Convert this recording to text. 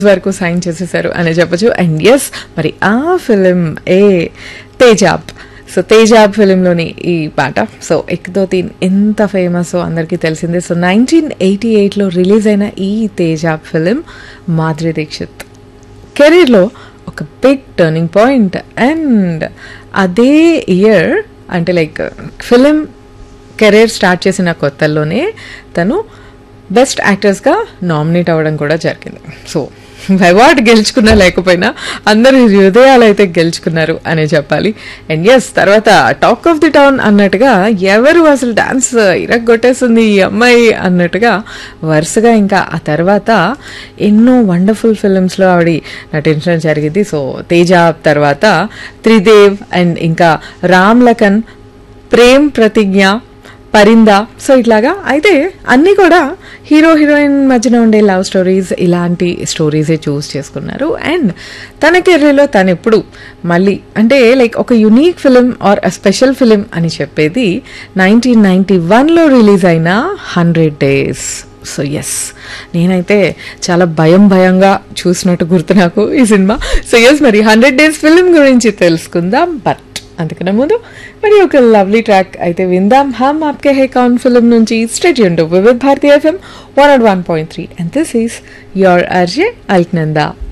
వరకు సైన్ చేసేసారు అని చెప్పొచ్చు అండ్ ఎస్ మరి ఆ ఫిలిం ఏ తేజాబ్ సో తేజాబ్ ఫిలింలోని ఈ పాట సో ఎక్ దో తీన్ ఎంత ఫేమస్ అందరికీ తెలిసిందే సో నైన్టీన్ ఎయిటీ ఎయిట్లో రిలీజ్ అయిన ఈ తేజాబ్ ఫిలిం మాధురి దీక్షిత్ కెరీర్లో ఒక బిగ్ టర్నింగ్ పాయింట్ అండ్ అదే ఇయర్ అంటే లైక్ ఫిలిం కెరీర్ స్టార్ట్ చేసిన కొత్తల్లోనే తను బెస్ట్ యాక్టర్స్గా నామినేట్ అవ్వడం కూడా జరిగింది సో అవార్డ్ గెలుచుకున్నా లేకపోయినా అందరి హృదయాలు అయితే గెలుచుకున్నారు అనే చెప్పాలి అండ్ ఎస్ తర్వాత టాక్ ఆఫ్ ది టౌన్ అన్నట్టుగా ఎవరు అసలు డాన్స్ ఇరగొట్టేస్తుంది ఈ అమ్మాయి అన్నట్టుగా వరుసగా ఇంకా ఆ తర్వాత ఎన్నో వండర్ఫుల్ ఫిల్మ్స్లో ఆవిడ నటించడం జరిగింది సో తేజ తర్వాత త్రిదేవ్ అండ్ ఇంకా రామ్ లఖన్ ప్రేమ్ ప్రతిజ్ఞ పరిందా సో ఇట్లాగా అయితే అన్నీ కూడా హీరో హీరోయిన్ మధ్యన ఉండే లవ్ స్టోరీస్ ఇలాంటి స్టోరీసే చూస్ చేసుకున్నారు అండ్ తన కెరీర్లో తను ఎప్పుడు మళ్ళీ అంటే లైక్ ఒక unique film or a special film అని చెప్పేది నైన్టీన్ నైన్టీ వన్లో రిలీజ్ అయిన హండ్రెడ్ డేస్ సో ఎస్ నేనైతే చాలా భయం భయంగా చూసినట్టు గుర్తు నాకు ఈ సినిమా సో ఎస్ మరి హండ్రెడ్ డేస్ ఫిలిం గురించి తెలుసుకుందాం బట్ అందుకనే ముందు మరి ఒక లవ్లీ ట్రాక్ అయితే విందాం హమ్ ఆప్కే హే కౌన్ ఫిలిం నుంచి స్టేట్ యూన్ Vividh Bharati FM one nought one point three and this is your RJ Alaknanda